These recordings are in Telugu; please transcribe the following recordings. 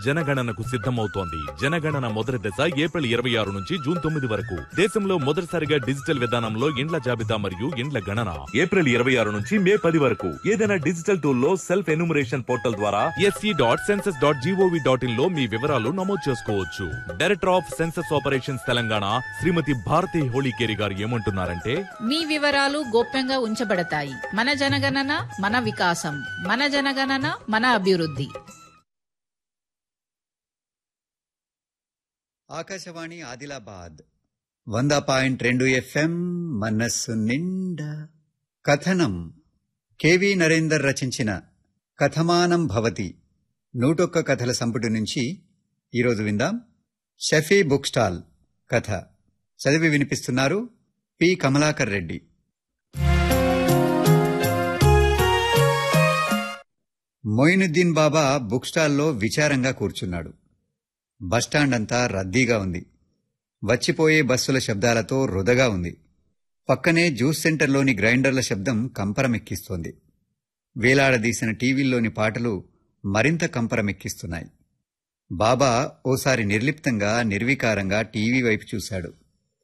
జనగణనకు సిద్ధమవుతోంది జనగణన మొదటి దశ ఏప్రిల్ ఇరవై ఆరు నుంచి జూన్ తొమ్మిది వరకు దేశంలో మొదటిసారిగా డిజిటల్ విధానంలో ఇండ్ల జాబితా మరియు ఇండ్ల గణన ఏప్రిల్ ఇరవై ఆరు నుంచి మే పది వరకు ఏదైనా డిజిటల్ టూల్ లో సెల్ఫ్ ఎన్యూమరేషన్ పోర్టల్ ద్వారా SC dot census dot GOV dot in లో మీ వివరాలు నమోదు చేసుకోవచ్చు director of census operations Telangana Shrimati Bharathi Holikeri garu ఏమంటున్నారంటే మీ వివరాలు గోప్యంగా ఉంచబడతాయి మన జనగణన మన వికాసం మన జనగణన మన అభివృద్ధి ఆకాశవాణి ఆదిలాబాద్ వంద పాయింట్ రెండు ఎఫ్ఎం మనస్సు నిండా కథనం కెవి నరేందర్ రచించిన కథమానం భవతి నూటొక్క కథల సంపుటి నుంచి ఈరోజు విందాం షఫీ బుక్ స్టాల్ కథ చదివి వినిపిస్తున్నారు పి కమలాకర్ రెడ్డి మొయినుద్దీన్ బాబా బుక్ స్టాల్లో విచారంగా కూర్చున్నాడు బస్టాండ్ అంతా రద్దీగా ఉంది వచ్చిపోయే బస్సుల శబ్దాలతో రుదగా ఉంది పక్కనే జ్యూస్ సెంటర్లోని గ్రైండర్ల శబ్దం కంపరమెక్కిస్తోంది వేలాడదీసిన టీవీల్లోని పాటలు మరింత కంపరమెక్కిస్తున్నాయి బాబా ఓసారి నిర్లిప్తంగా నిర్వికారంగా టీవీ వైపు చూశాడు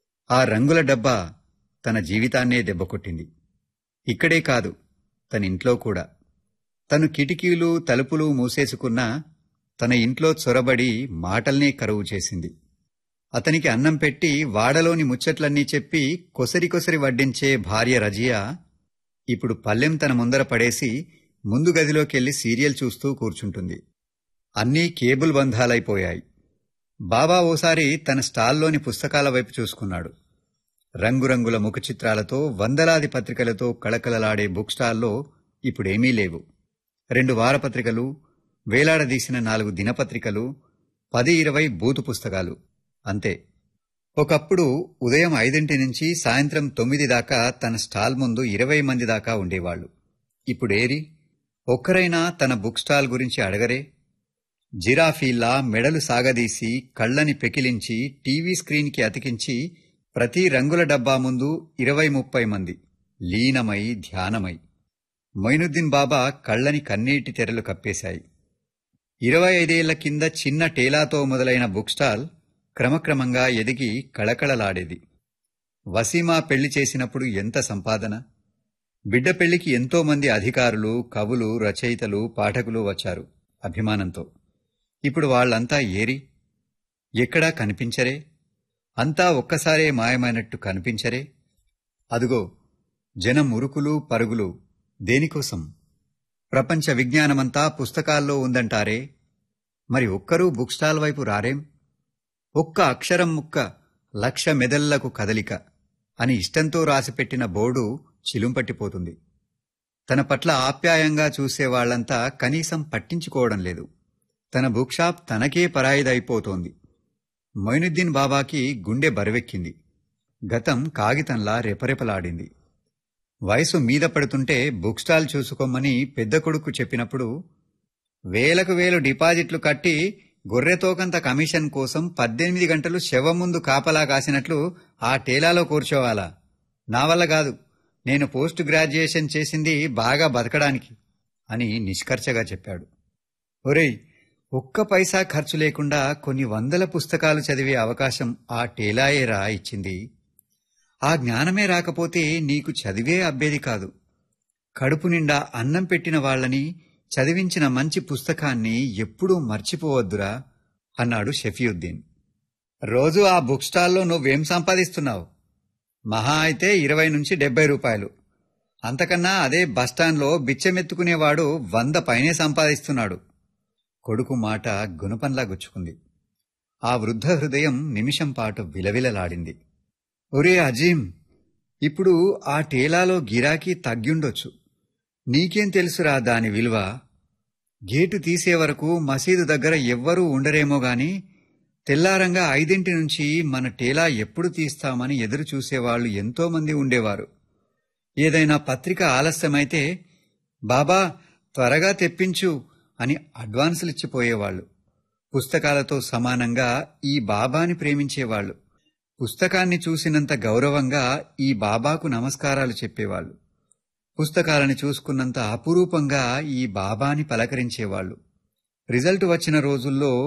ఆ రంగుల డబ్బా తన జీవితాన్నే దెబ్బకొట్టింది ఇక్కడే కాదు తన ఇంట్లో కూడా తను కిటికీలు తలుపులు మూసేసుకున్నా తన ఇంట్లో చొరబడి మాటల్నే కరువు చేసింది అతనికి అన్నం పెట్టి వాడలోని ముచ్చట్లన్నీ చెప్పి కొసరి కొసరి వడ్డించే భార్య రజియా ఇప్పుడు పల్లెం తన ముందర పడేసి ముందు గదిలోకెళ్లి సీరియల్ చూస్తూ కూర్చుంటుంది అన్నీ కేబుల్ బంధాలైపోయాయి బాబా ఓసారి తన స్టాల్లోని పుస్తకాల వైపు చూసుకున్నాడు రంగురంగుల ముఖ చిత్రాలతో వందలాది పత్రికలతో కళకళలాడే బుక్ స్టాల్లో ఇప్పుడేమీ లేవు రెండు వారపత్రికలు వేలాడదీసిన నాలుగు దినపత్రికలు పది ఇరవై బూతు పుస్తకాలు అంతే ఒకప్పుడు ఉదయం ఐదింటి నుంచి సాయంత్రం తొమ్మిది దాకా తన స్టాల్ ముందు ఇరవై మంది దాకా ఉండేవాళ్లు ఇప్పుడేరి ఒక్కరైనా తన బుక్ స్టాల్ గురించి అడగరే జిరాఫీల్లా మెడలు సాగదీసి కళ్ళని పెకిలించి టీవీ స్క్రీన్కి అతికించి ప్రతి రంగుల డబ్బా ముందు ఇరవై ముప్పై మంది లీనమై ధ్యానమై మొయినుద్దీన్ బాబా కళ్ళని కన్నీటి తెరలు కప్పేశాయి ఇరవై ఐదేళ్ల కింద చిన్న టేలాతో మొదలైన బుక్ స్టాల్ క్రమక్రమంగా ఎదిగి కళకళలాడేది వసీమా పెళ్లి చేసినప్పుడు ఎంత సంపాదన బిడ్డ పెళ్లికి ఎంతో మంది అధికారులు కవులు రచయితలు పాఠకులు వచ్చారు అభిమానంతో ఇప్పుడు వాళ్లంతా ఏరి ఎక్కడా కనిపించరే అంతా ఒక్కసారే మాయమైనట్టు కనిపించరే అదుగో జనం ఉరుకులు పరుగులు దేనికోసం ప్రపంచ విజ్ఞానమంతా పుస్తకాల్లో ఉందంటారే మరి ఒక్కరూ బుక్ స్టాల్ వైపు రారేం ఒక్క అక్షరం ముక్క లక్ష మెదళ్లకు కదలిక అని ఇష్టంతో రాసిపెట్టిన బోర్డు చిలుంపట్టిపోతుంది తన పట్ల ఆప్యాయంగా చూసేవాళ్లంతా కనీసం పట్టించుకోవడం లేదు తన బుక్ షాప్ తనకే పరాయిదైపోతోంది మొయినుద్దీన్ బాబాకి గుండె బరువెక్కింది గతం కాగితంలా రెపరెపలాడింది వయసు మీద పడుతుంటే బుక్ స్టాల్ చూసుకోమని పెద్ద కొడుకు చెప్పినప్పుడు వేలకు వేలు డిపాజిట్లు కట్టి గొర్రెతోకంత కమిషన్ కోసం పద్దెనిమిది గంటలు శవం ముందు కాపలా కాసినట్లు ఆ టేలాలో కూర్చోవాలా నా వల్ల కాదు నేను పోస్ట్ గ్రాడ్యుయేషన్ చేసింది బాగా బతకడానికి అని నిష్కర్షగా చెప్పాడు ఒరేయ్ ఒక్క పైసా ఖర్చు లేకుండా కొన్ని వందల పుస్తకాలు చదివే అవకాశం ఆ టేలాయేరా ఇచ్చింది ఆ జ్ఞానమే రాకపోతే నీకు చదివే అబ్బేది కాదు కడుపు నిండా అన్నం పెట్టిన వాళ్ళని చదివించిన మంచి పుస్తకాన్ని ఎప్పుడూ మర్చిపోవద్దురా అన్నాడు షఫీయుద్దీన్ రోజు ఆ బుక్ స్టాల్లో నువ్వేం సంపాదిస్తున్నావు మహా అయితే ఇరవై నుంచి డెబ్బై రూపాయలు అంతకన్నా అదే బస్టాండ్లో బిచ్చమెత్తుకునేవాడు వంద పైనే సంపాదిస్తున్నాడు కొడుకు మాట గుణపంలా గుచ్చుకుంది ఆ వృద్ధ హృదయం నిమిషం పాటు విలవిలలాడింది ఒరే అజీం ఇప్పుడు ఆ టేలాలో గిరాకీ తగ్గిండొచ్చు నీకేం తెలుసురా దాని విలువ గేటు తీసే వరకు మసీదు దగ్గర ఎవ్వరూ ఉండరేమో గాని తెల్లారంగా ఐదింటి నుంచి మన టేలా ఎప్పుడు తీస్తామని ఎదురు చూసేవాళ్లు ఎంతోమంది ఉండేవారు ఏదైనా పత్రిక ఆలస్యమైతే బాబా త్వరగా తెప్పించు అని అడ్వాన్సులిచ్చిపోయేవాళ్లు పుస్తకాలతో సమానంగా ఈ బాబాని ప్రేమించేవాళ్లు పుస్తకాన్ని చూసినంత గౌరవంగా ఈ బాబాకు నమస్కారాలు చెప్పేవాళ్లు పుస్తకాలని చూసుకున్నంత అపురూపంగా ఈ బాబాని పలకరించేవాళ్లు రిజల్ట్ వచ్చిన రోజుల్లో